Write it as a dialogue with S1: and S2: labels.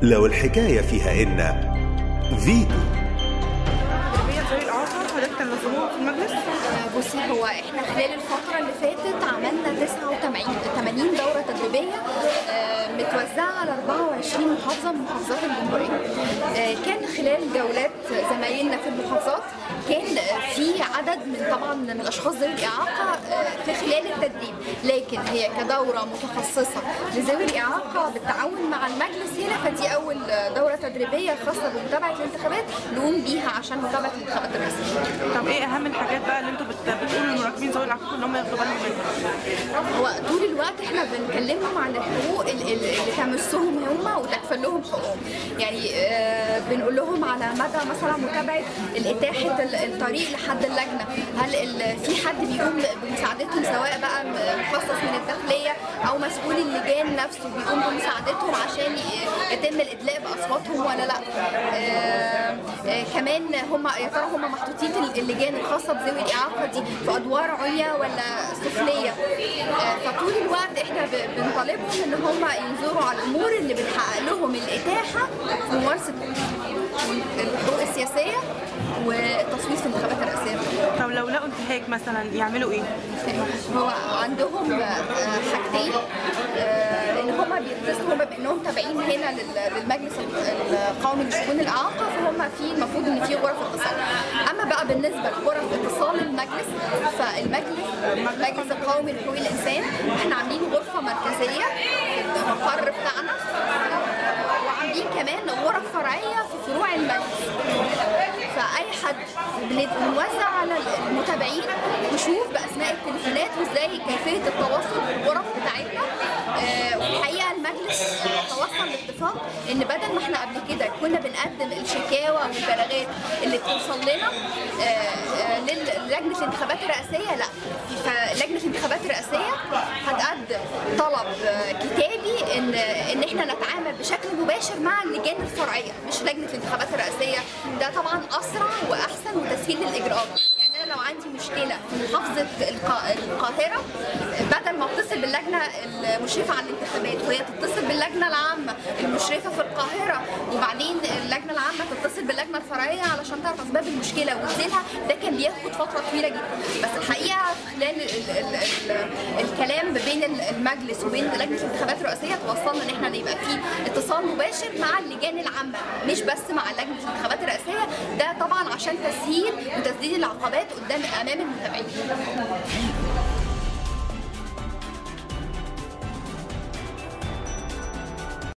S1: لو الحكاية فيها إن فيتو
S2: هي زي الإعاقة حضرتك تنظموها في المجلس؟
S3: بصي هو احنا خلال الفترة اللي فاتت عملنا 89 80 دورة تدريبية آه، متوزعة على 24 محافظة من محافظات الجمهورية. آه، كان خلال جولات زمايلنا في المحافظات كان آه، في عدد من طبعا من الاشخاص ذوي الاعاقة آه، في خلال التدريب، لكن هي كدورة متخصصة لذوي الاعاقة بالتعاون مع المجلس هنا فدي اول دورة تدريبية خاصة بمتابعة الانتخابات نقوم بيها عشان متابعة الانتخابات الرئاسية.
S2: طب إيه أهم الحاجات بقى اللي أنتوا بت- بتقولوا للمراقبين ذوي الإعاقة إن هم ياخدوا بالهم منها؟
S3: هو طول الوقت احنا بنكلمهم عن الحقوق ال- ال- اللي تمسهم هم وتكفل لهم حقوقهم يعني آه، بنقول لهم على مدى مثلا متابعه الاتاحه ال- الطريق لحد اللجنه هل ال- في حد بيقوم بمساعدتهم سواء بقى مخصص من الداخليه او مسؤول اللجان نفسه بيقوم بمساعدتهم عشان ي- يتم الادلاء باصواتهم ولا لا آه، آه، كمان هم يا ترى هم محطوطين ال- اللجان الخاصه بذوي الاعاقه دي في ادوار عليا ولا سفليه آه، فطول الوقت احنا ب- بنطالبهم ان هم ينظروا على الامور اللي بتحقق لهم الاتاحه في ممارسه الحقوق السياسيه والتصويت في الانتخابات الرئاسيه
S2: طب لو لقوا انتهاك مثلا يعملوا إيه؟
S3: هو عندهم آه، حاجتين آه، ان هم بيتصلوا هم بانهم تابعين هنا لل- للمجلس القومي لشؤون الاعاقه فهم في المفروض ان في غرف اتصال اما بقى بالنسبه لغرف اتصال المجلس فالمجلس المجلس القومي لحقوق الانسان احنا عاملين غرفه مركزيه في المقر بتاعنا وعاملين كمان غرف فرعيه في فروع المجلس فاي حد بن- بنوزع على المتابعين نشوف باسماء التليفونات وازاي كيفيه التواصل بالغرف بتاعتنا آه، وفي الحقيقه المجلس توصل لاتفاق ان بدل ما احنا قبل كده كنا بنقدم الشكاوى والبلاغات اللي بتوصل لنا آه، آه، لل- للجنه الانتخابات الرئاسيه لا فلجنه الانتخابات الرئاسيه هتقدم طلب آه، كتابي ان ان احنا نتعامل بشكل مباشر مع اللجان الفرعيه مش لجنه الانتخابات الرئاسيه ده طبعا اسرع واحسن وتسهيل للاجراءات يعني انا لو عندي مشكله في محافظه القا- القاهره بدل ما اتصل باللجنه المشرفه على الانتخابات وهي تتصل باللجنه العامه المشرفه في القاهره وبعدين اللجنه العامه تتصل باللجنه الفرعيه علشان تعرف اسباب المشكله وتزيلها ده كان بياخد فتره طويله جدا بس الحقيقه خلال ال ال ال الكلام بين المجلس وبين لجنه الانتخابات الرئاسيه توصلنا ان احنا يبقى في اتصال مباشر مع اللجان العامه مش بس مع لجنه الانتخابات الرئاسيه ده طبعا عشان تسهيل وتسديد العقبات قدام امام المتابعين